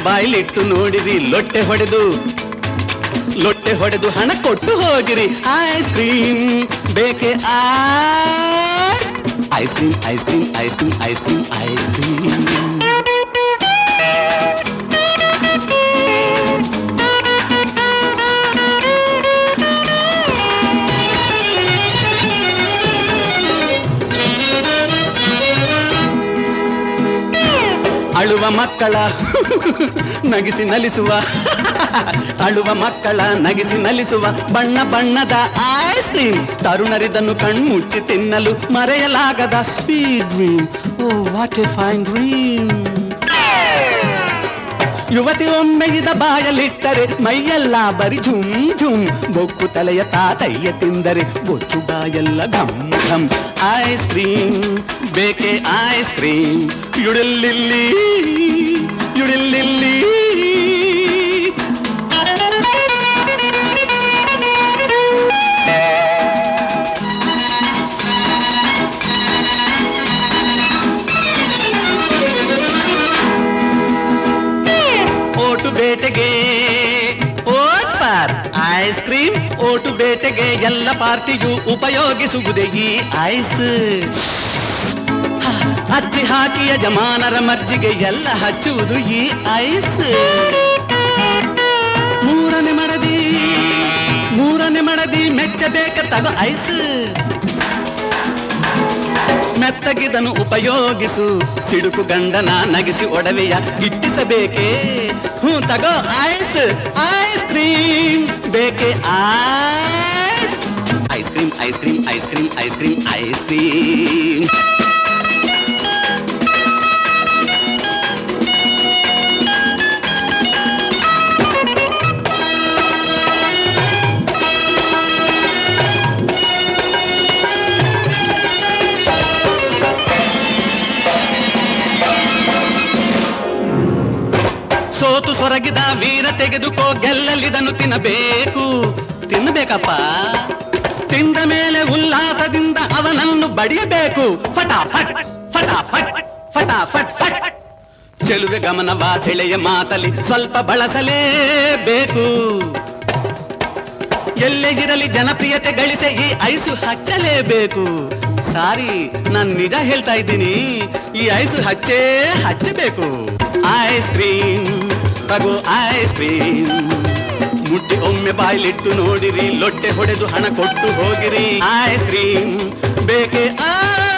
ಬಾಯ್ಲಿಟ್ಟು ನೋಡಿರಿ ಲೊಟ್ಟೆ ಹೊಡೆದು ಲೊಟ್ಟೆ ಹೊಡೆದು ಹಣ ಕೊಟ್ಟು ಹೋಗಿರಿ ಐಸ್ ಕ್ರೀಮ್ ಬೇಕೆ ice cream ice cream ice cream ice cream ice cream ಅಳುವ ಮಕ್ಕಳ ನಗಿಸಿ ನಲಿಸುವ ಅಳುವ ಮಕ್ಕಳ ನಗಿಸಿ ನಲಿಸುವ ಬಣ್ಣ ಬಣ್ಣದ ಐಸ್ ಕ್ರೀಮ್ ತರುಣರಿದನ್ನು ಕಣ್ಮುಚ್ಚಿ ತಿನ್ನಲು ಮರೆಯಲಾಗದ sweet dream oh what a fine dream ಯುವತಿ ಒಮ್ಮೆ ಇದ ಬಾಯಲಿಟ್ಟರೆ ಮೈಯೆಲ್ಲ ಬರಿ ಝುಮ್ ಝುಮ್ ಬೊಕ್ಕು ತಲೆಯ ತಾತಯ್ಯ ತಿಂದರೆ ಬೊಚ್ಚು ಬಾಯೆಲ್ಲ ಘಮ್ ಘಮ್ ಐಸ್ ಕ್ರೀಮ್ ಬೇಕೆ ಐಸ್ ಕ್ರೀಮ್ ಯುಡಿಲ್ಲಿಲ್ಲಿ ಯುಡಿಲ್ಲಿಲ್ಲಿ ಓಟು ಬೇಟೆಗೆ vote for ice cream vote ಬೇಟೆಗೆ ಎಲ್ಲ ಪಾರ್ಟಿಯು ಉಪಯೋಗಿಸುವುದೇ ಈ ಐಸ್ ಹಚ್ಚಿ ಹಾಕಿ ಯಜಮಾನರ ಮರ್ಜಿಗೆ ಎಲ್ಲ ಹಚ್ಚುವುದು ಈ ಐಸ್ ಮೂರನೇ ಮಡದಿ ಮೂರನೇ ಮಡದಿ ಮೆಚ್ಚಬೇಕ ತಗೋ ಐಸ್ ಮೆತ್ತಗಿದನು ಉಪಯೋಗಿಸು ಸಿಡುಕು ಗಂಡನ ನಗಿಸಿ ಒಡವೆಯ ಗಿಟ್ಟಿಸಬೇಕೇ ಹ್ಞೂ ತಗೋ ಐಸ್ ಐಸ್ ಕ್ರೀಮ್ ಬೇಕೆ ice ice cream ice cream ice cream ice cream ice cream ಸೋತು ಸೊರಗಿದ ವೀರ ತೆಗೆದುಕೋ ಗೆಲ್ಲಲಿದನು ತಿನ್ನಬೇಕು ತಿನ್ನಬೇಕಪ್ಪ ತಿಂದ ಮೇಲೆ ಉಲ್ಲಾಸದಿಂದ ಅವನನ್ನು ಬಡಿಯಬೇಕು ಫಟಾಫಟ್ ಫಟಾಫಟ್ ಫಟಾಫಟ್ ಫಟ್ ಚೆಲುವೆ ಗಮನವ ಸೆಳೆಯ ಮಾತಲಿ ಸ್ವಲ್ಪ ಬಳಸಲೇಬೇಕು ಎಲ್ಲೇ ಇರಲಿ ಜನಪ್ರಿಯತೆ ಗಳಿಸೆ ಈ ಐಸು ಹಚ್ಚಲೇಬೇಕು ಸಾರಿ ನಾನ್ ನಿಜ ಹೇಳ್ತಾ ಇದ್ದೀನಿ ಈ ಐಸು ಹಚ್ಚೇ ಹಚ್ಚಬೇಕು ಐಸ್ ಕ್ರೀಮ್ ತಗೋ ಐಸ್ ಕ್ರೀಮ್ ಮುಟ್ಟಿ ಒಮ್ಮೆ ಬಾಯ್ಲಿಟ್ಟು ನೋಡಿರಿ ಲೊಟ್ಟೆ ಹೊಡೆದು ಹಣ ಕೊಟ್ಟು ಹೋಗಿರಿ ಐಸ್ ಕ್ರೀಮ್ ಬೇಕೆ